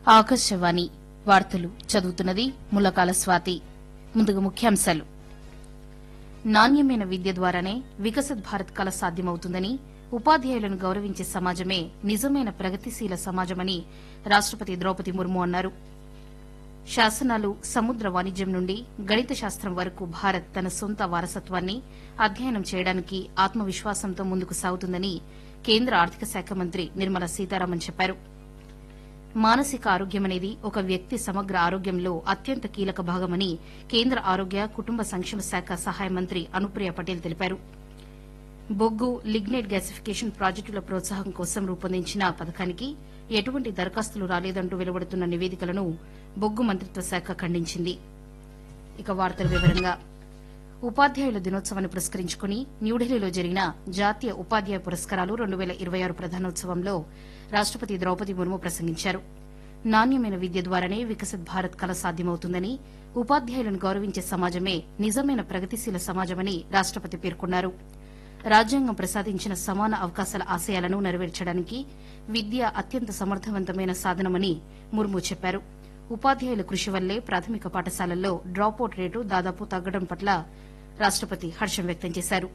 ఆకాశవాణి వార్తలు చదువుతున్నది ములకాల స్వాతి ముందుగా ముఖ్యాంశాలు నాణ్యమైన విద్య ద్వారానే వికసిత్ భారత్ కల సాధ్యమవుతుందని ఉపాధ్యాయులను గౌరవించే సమాజమే నిజమైన ప్రగతిశీల సమాజమని రాష్టపతి ద్రౌపది ముర్ము అన్నారు శాసనాలు సముద్ర వాణిజ్యం నుండి గణిత శాస్త్రం వరకు భారత్ తన సొంత వారసత్వాన్ని అధ్యయనం చేయడానికి ఆత్మవిశ్వాసంతో ముందుకు సాగుతుందని కేంద్ర ఆర్థిక శాఖ మంత్రి నిర్మలా సీతారామన్ చెప్పారు మానసిక ఆరోగ్యమనేది ఒక వ్యక్తి సమగ్ర ఆరోగ్యంలో అత్యంత కీలక భాగమని కేంద్ర ఆరోగ్య కుటుంబ సంక్షేమ శాఖ సహాయ మంత్రి అనుప్రియ పటేల్ తెలిపారు బొగ్గు లిగ్నైట్ గ్యాసిఫికేషన్ ప్రాజెక్టుల ప్రోత్సాహం కోసం రూపొందించిన పథకానికి ఎటువంటి దరఖాస్తులు రాలేదంటూ వెలువడుతున్న నివేదికలను బొగ్గు మంత్రిత్వ శాఖ ఖండించింది ఇక వార్తల వివరంగా ఉపాధ్యాయుల దినోత్సవాన్ని పురస్కరించుకుని న్యూఢిల్లీలో జరిగిన జాతీయ ఉపాధ్యాయ పురస్కారాలు రెండు వేల ఇరవై ఆరు ప్రధానోత్సవంలో రాష్టపతి ద్రౌపది ముర్ము ప్రసంగించారు నాణ్యమైన విద్య ద్వారానే వికసిత్ భారత్ కల సాధ్యమవుతుందని ఉపాధ్యాయులను గౌరవించే సమాజమే నిజమైన ప్రగతిశీల సమాజమని రాష్టపతి పేర్కొన్నారు రాజ్యాంగం ప్రసాదించిన సమాన అవకాశాల ఆశయాలను నెరవేర్చడానికి విద్య అత్యంత సమర్థవంతమైన సాధనమని ముర్ము చెప్పారు ఉపాధ్యాయుల కృషి వల్లే ప్రాథమిక పాఠశాలల్లో డ్రాపౌట్ రేటు దాదాపు తగ్గడం పట్ల రాష్టపతి హర్షం వ్యక్తం చేశారు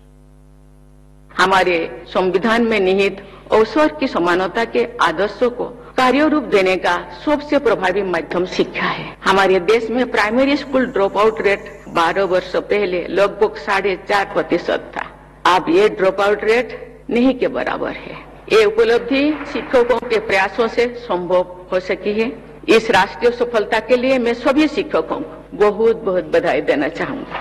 हमारे संविधान में निहित अवसर की समानता के आदर्शों को कार्य रूप देने का सबसे प्रभावी माध्यम शिक्षा है हमारे देश में primary school drop out rate 12 वर्ष पहले लगभग साढ़े चार प्रतिशत था अब ये ड्रॉप आउट रेट नहीं के बराबर है ये उपलब्धि शिक्षकों के प्रयासों से संभव हो सकी है इस राष्ट्रीय सफलता के लिए मैं सभी शिक्षकों को बहुत बहुत बधाई देना चाहूंगा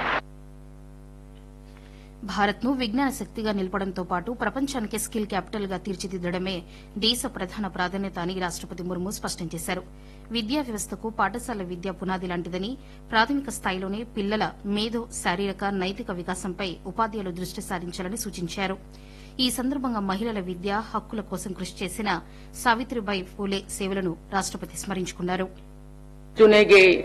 భారత్ను విజ్ఞాన శక్తిగా నిలపడంతో పాటు ప్రపంచానికి స్కిల్ క్యాపిటల్ గా తీర్చిదిద్దడమే దేశ ప్రధాన ప్రాధాన్యత అని రాష్టపతి ముర్ము స్పష్టం చేశారు విద్యా వ్యవస్థకు పాఠశాల విద్య పునాది లాంటిదని ప్రాథమిక స్థాయిలోనే పిల్లల మేధో శారీరక నైతిక వికాసంపై ఉపాధ్యాయులు దృష్టి సారించాలని సూచించారు ఈ సందర్భంగా మహిళల విద్య హక్కుల కోసం కృషి చేసిన సావిత్రిబాయి ఫూలే సేవలను రాష్టపతి స్మరించుకున్నారు चुने गए